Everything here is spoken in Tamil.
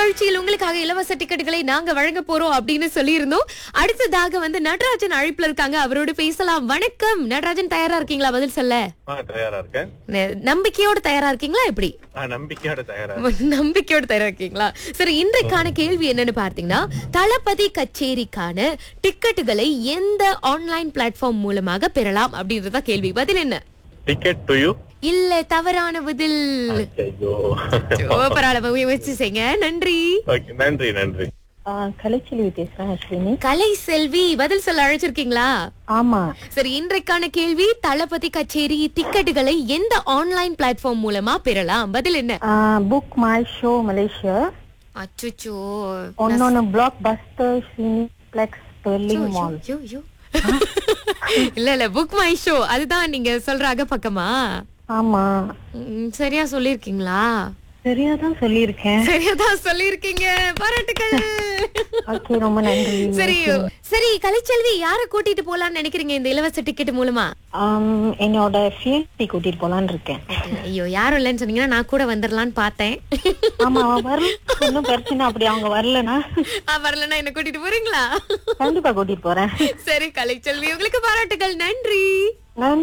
நிகழ்ச்சியில் உங்களுக்காக இலவச டிக்கெட்டுகளை நாங்க வழங்க போறோம் அப்படின்னு சொல்லியிருந்தோம் அடுத்ததாக வந்து நடராஜன் அழைப்புல இருக்காங்க அவரோட பேசலாம் வணக்கம் நடராஜன் தயாரா இருக்கீங்களா பதில் சொல்ல ஆ தயாரா இருக்கேன் ந- நம்பிக்கையோட தயாரா இருக்கீங்களா எப்படி ஆ நம்பிக்கையோட தயாரா இருக்கேன். நம்பிக்கையோட தயாரா இருக்கீங்களா சரி இன்றைக்கான கேள்வி என்னன்னு பார்த்தீங்கன்னா தளபதி கச்சேரிக்கான டிக்கெட்டுகளை எந்த ஆன்லைன் பிளாட்ஃபார்ம் மூலமாக பெறலாம் அப்படின்றதா கேள்வி பதில் என்ன டிக்கெட் டு யூ இல்ல தவறான பதில் ஐயோ ஓ, பரவாயில்ல முயற்சி செய்யுங்க நன்றி ஓகே நன்றி நன்றி ஆ, கலைச்செல்வி பேசுறேன் அஸ்வினி கலை செல்வி பதில் சொல்ல அழைச்சிருக்கீங்களா ஆமா சரி இன்றைக்கான கேள்வி தளபதி கச்சேரி டிக்கெட்டுகளை எந்த ஆன்லைன் பிளாட்ஃபார்ம் மூலமா பெறலாம் பதில் என்ன புக் மை ஷோ மலேசியா அச்சுச்சோ ஒன்னொன்னு பிளாக் பஸ்டர் சினிப்ளெக்ஸ் பெர்லிங் மால் ஐயோ, ஐயோ. இல்ல இல்ல புக் மை ஷோ அதுதான் நீங்க சொல்ற அகப்பக்கமா ஆமா ம், சரியா சொல்லிருக்கீங்களா சரியா தான் சொல்லியிருக்கேன் சரியா தான் சொல்லிருக்கீங்க பாராட்டுக்கள் ஓகே ரொம்ப நன்றி சரி சரி கலைச்செல்வி யார கூட்டிட்டு போலாம்னு நினைக்கிறீங்க இந்த இலவச டிக்கெட் மூலமா ஆம், என்னோட ஃபியன்சி கூட்டிட்டு போலான்னு இருக்கேன் ஐயோ யாரும் இல்லைன்னு சொன்னீங்கன்னா நான் கூட வந்துடலான்னு பார்த்தேன் ஆமா அவன் வரல ஒன்னும் பிரச்சனை அப்படி அவங்க வரலனா ஆ, வரலன்னா என்ன கூட்டிட்டு போறீங்களா கண்டிப்பா கூட்டிட்டு போறேன் சரி கலைச்செல்வி உங்களுக்கு பாராட்டுகள் நன்றி நன்றி